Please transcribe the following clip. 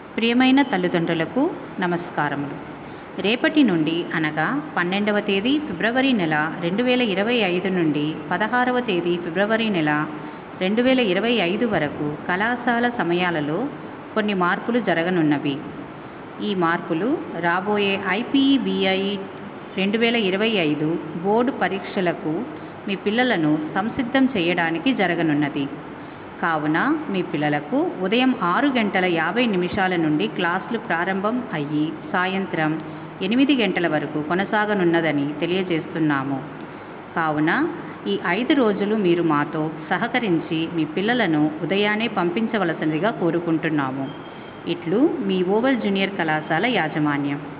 ప్రియమైన తల్లిదండ్రులకు నమస్కారములు రేపటి నుండి అనగా పన్నెండవ తేదీ ఫిబ్రవరి నెల రెండు వేల ఇరవై ఐదు నుండి పదహారవ తేదీ ఫిబ్రవరి నెల రెండు వేల ఇరవై ఐదు వరకు కళాశాల సమయాలలో కొన్ని మార్పులు జరగనున్నవి ఈ మార్పులు రాబోయే ఐపీఈబిఐ రెండు వేల ఇరవై ఐదు బోర్డు పరీక్షలకు మీ పిల్లలను సంసిద్ధం చేయడానికి జరగనున్నది కావున మీ పిల్లలకు ఉదయం ఆరు గంటల యాభై నిమిషాల నుండి క్లాసులు ప్రారంభం అయ్యి సాయంత్రం ఎనిమిది గంటల వరకు కొనసాగనున్నదని తెలియజేస్తున్నాము కావున ఈ ఐదు రోజులు మీరు మాతో సహకరించి మీ పిల్లలను ఉదయాన్నే పంపించవలసినదిగా కోరుకుంటున్నాము ఇట్లు మీ ఓవల్ జూనియర్ కళాశాల యాజమాన్యం